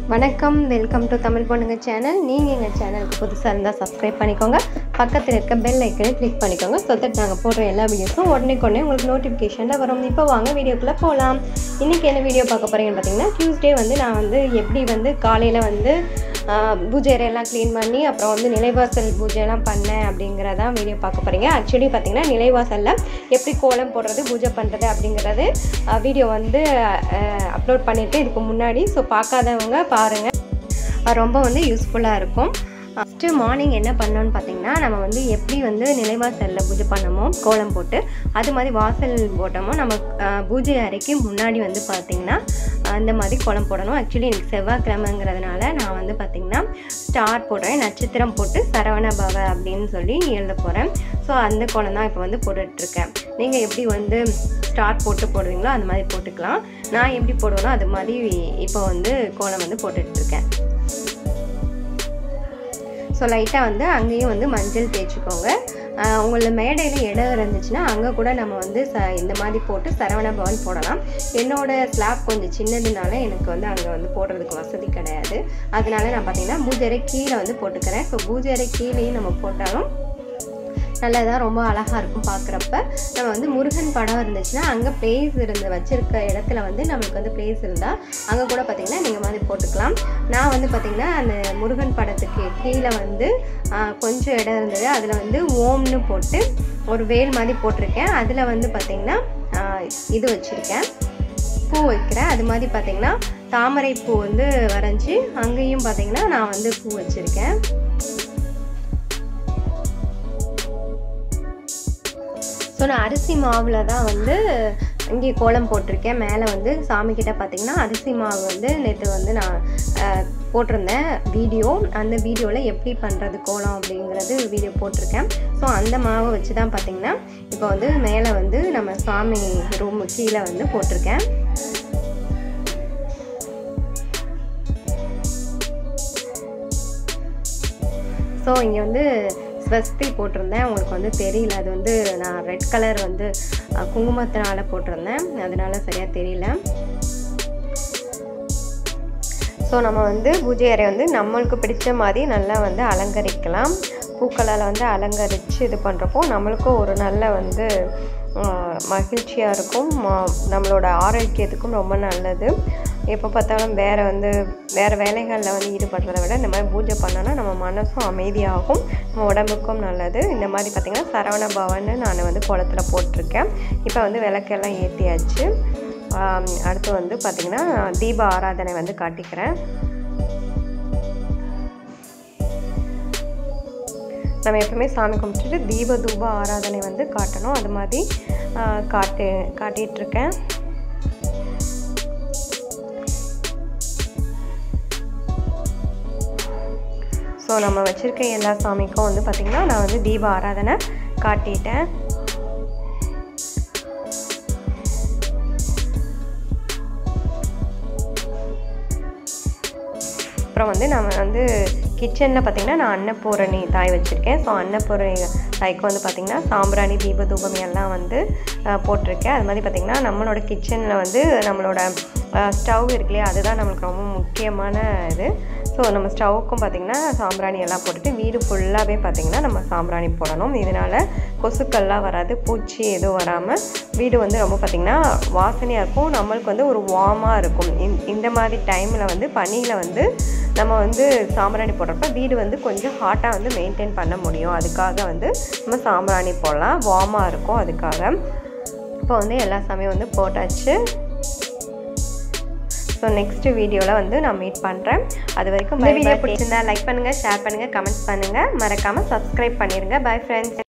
வணக்கம் welcome to Tamil பொண்ணுங்க channel நீங்கள் எங்கள் சேனலுக்கு புதுசாக இருந்தால் சப்ஸ்கிரைப் பண்ணிக்கோங்க பக்கத்தில் இருக்க பெல் ஐக்கனை கிளிக் பண்ணிக்கோங்க ஸோ தட் நாங்கள் போடுற எல்லா வீடியோஸும் உடனே கொண்டே உங்களுக்கு நோட்டிஃபிகேஷனில் வரும் இப்போ வாங்க வீடியோக்குள்ளே போகலாம் இன்றைக்கி என்ன வீடியோ பார்க்க போகிறீங்கன்னு பார்த்தீங்கன்னா டியூஸ்டே வந்து நான் வந்து எப்படி வந்து காலையில் வந்து ஆஹ், பூஜை அறையெல்லாம் க்ளீன் பண்ணி அப்புறம் வந்து நிலைவாசல் பூஜையெல்லாம் பண்ணேன் அப்படிங்கிறதான் வீடியோ பார்க்க போகிறீங்க ஆக்சுவலி பார்த்தீங்கன்னா நிலைவாசலில் எப்படி கோலம் போடுறது பூஜை பண்ணுறது அப்படிங்கிறது வீடியோ வந்து அப்லோட் பண்ணியிருக்கேன் இதுக்கு முன்னாடி ஸோ பார்க்காதவங்க பாருங்கள் அது ரொம்ப வந்து யூஸ்ஃபுல்லாக இருக்கும் ஃபஸ்ட்டு மார்னிங் என்ன பண்ணோன்னு பார்த்தீங்கன்னா நம்ம வந்து எப்படி வந்து நிலைவாசலில் பூஜை பண்ணமோ கோலம் போட்டு அது மாதிரி வாசல் போட்டோமோ நம்ம அஹ், பூஜை அறைக்கு முன்னாடி வந்து பார்த்திங்கன்னா அந்த மாதிரி கோலம் போடணும் ஆக்சுவலி எனக்கு செவ்வாய்க்கிழமைங்கிறதுனால நான் வந்து பார்த்திங்கன்னா ஸ்டார் போடுறேன் நட்சத்திரம் போட்டு சரவண பவ அப்படின்னு சொல்லி எழுத போகிறேன் ஸோ அந்த கோலம் தான் இப்போ வந்து போட்டுட்ருக்கேன் நீங்கள் எப்படி வந்து ஸ்டார் போட்டு போடுவீங்களோ அந்த மாதிரி போட்டுக்கலாம் நான் எப்படி போடுவேனோ அது மாதிரி இப்போ வந்து கோலம் வந்து போட்டுட்ருக்கேன் ஸோ லைட்டாக வந்து அங்கேயும் வந்து மஞ்சள் தேய்ச்சிக்கோங்க ஆஹ் உங்கள மேடையில் இடம் இருந்துச்சுன்னா அங்கே கூட நம்ம வந்து ச இந்த மாதிரி போட்டு சரவண பவன் போடலாம் என்னோட ஸ்லாப் கொஞ்சம் சின்னதுனால எனக்கு வந்து அங்கே வந்து போடுறதுக்கு வசதி கிடையாது அதனால நான் பார்த்தீங்கன்னா பூஜை அறை கீழே வந்து போட்டுக்கிறேன் ஸோ பூஜை அறை கீழேயும் நம்ம போட்டாலும் நல்லதாக ரொம்ப அழகாக இருக்கும் பார்க்குறப்ப நம்ம வந்து முருகன் படம் இருந்துச்சுன்னா அங்கே பிளேஸ் இருந்து வச்சிருக்க இடத்துல வந்து நம்மளுக்கு வந்து பிளேஸ் இருந்தால் அங்கே கூட பார்த்தீங்கன்னா நீங்கள் மாதிரி போட்டுக்கலாம் நான் வந்து பார்த்தீங்கன்னா அந்த முருகன் படத்துக்கு கீழே வந்து ஆ, கொஞ்சம் இடம் இருந்தது அதில் வந்து ஓம்னு போட்டு ஒரு வேல் மாதிரி போட்டிருக்கேன் அதில் வந்து பார்த்தீங்கன்னா ஆ, இது வச்சுருக்கேன் பூ வைக்கிறேன் அது மாதிரி பார்த்தீங்கன்னா தாமரை பூ வந்து வரைஞ்சி அங்கேயும் பார்த்தீங்கன்னா நான் வந்து பூ வச்சுருக்கேன் ஸோ நான் அரிசி மாவில் தான் வந்து இங்கே கோலம் போட்டிருக்கேன் மேலே வந்து சாமிக்கிட்ட பார்த்தீங்கன்னா அரிசி மாவு வந்து நேற்று வந்து நான் அஹ், போட்டிருந்தேன் வீடியோ அந்த வீடியோவில் எப்படி பண்ணுறது கோலம் அப்படிங்கிறது வீடியோ போட்டிருக்கேன் ஸோ அந்த மாவை வச்சு தான் பார்த்தீங்கன்னா இப்போ வந்து மேலே வந்து நம்ம சாமி ரூம் கீழே வந்து போட்டிருக்கேன் ஸோ இங்கே வந்து ஸ்வஸ்தி போட்டிருந்தேன் உங்களுக்கு வந்து தெரியல அது வந்து நான் ரெட் கலர் வந்து அஹ், குங்குமத்தினால போட்டிருந்தேன் அதனால சரியாக தெரியல ஸோ நம்ம வந்து பூஜை அறை வந்து நம்மளுக்கு பிடிச்ச மாதிரி நல்லா வந்து அலங்கரிக்கலாம் பூக்களால் வந்து அலங்கரித்து இது பண்ணுறப்போ நம்மளுக்கும் ஒரு நல்ல வந்து மகிழ்ச்சியாக இருக்கும் ம- நம்மளோட ஆரோக்கியத்துக்கும் ரொம்ப நல்லது எப்போ பார்த்தாலும் வேறு வந்து வேறு வேலைகளில் வந்து ஈடுபடுறதை விட இந்த மாதிரி பூஜை பண்ணோன்னா நம்ம மனசும் அமைதியாகும் நம்ம உடம்புக்கும் நல்லது இந்த மாதிரி பார்த்திங்கன்னா சரவண பவன்னு நான் வந்து குளத்தில் போட்டிருக்கேன் இப்போ வந்து விளக்கெல்லாம் ஏற்றியாச்சு ஆம், அடுத்து வந்து பார்த்திங்கன்னா தீப ஆராதனை வந்து காட்டிக்கிறேன் நம்ம எப்பவுமே சாமி கும்பிட்டுட்டு தீப தூப ஆராதனை வந்து காட்டணும் அது மாதிரி ஆ, காட்டு காட்டிகிட்ருக்கேன் ஸோ நம்ம வச்சுருக்க எல்லா சாமிக்கும் வந்து பார்த்திங்கன்னா நான் வந்து தீப ஆராதனை காட்டிட்டேன் அப்புறம் வந்து நம்ம வந்து கிச்சனில் பார்த்திங்கன்னா நான் அன்னபூரணி தாய் வச்சுருக்கேன் ஸோ அன்னபூரணி தாய்க்கு வந்து பார்த்திங்கன்னா சாம்பிராணி தீப தூபம் எல்லாம் வந்து அஹ், போட்டிருக்கேன் அது மாதிரி பார்த்திங்கன்னா நம்மளோட கிச்சனில் வந்து நம்மளோட ஸ்டவ் இருக்கு இல்லையா அதுதான் நம்மளுக்கு ரொம்ப முக்கியமான இது ஸோ நம்ம ஸ்டவ்வுக்கும் பார்த்திங்கன்னா சாம்பிராணி எல்லாம் போட்டுட்டு வீடு ஃபுல்லாகவே பார்த்திங்கன்னா நம்ம சாம்பிராணி போடணும் இதனால் கொசுக்கள்லாம் வராது பூச்சி எதுவும் வராமல் வீடு வந்து ரொம்ப பார்த்திங்கன்னா வாசனையாக இருக்கும் நம்மளுக்கு வந்து ஒரு வார்மாக இருக்கும் இந்த- இந்த மாதிரி டைமில் வந்து பனியில் வந்து நம்ம வந்து சாம்பிராணி போடுறப்ப வீடு வந்து கொஞ்சம் ஹாட்டாக வந்து மெயின்டைன் பண்ண முடியும் அதுக்காக வந்து நம்ம சாம்பிராணி போடலாம் வார்மாக இருக்கும் அதுக்காக இப்போ வந்து எல்லா சாமியும் வந்து போட்டாச்சு ஸோ நெக்ஸ்ட் வீடியோவில் வந்து நான் மீட் பண்ணுறேன் அது வரைக்கும் இந்த வீடியோ பிடிச்சிருந்தா லைக் பண்ணுங்கள் ஷேர் பண்ணுங்கள் கமெண்ட்ஸ் பண்ணுங்கள் மறக்காமல் சப்ஸ்கிரைப் பண்ணிடுங்க பை ஃப்ரெண்ட்ஸ்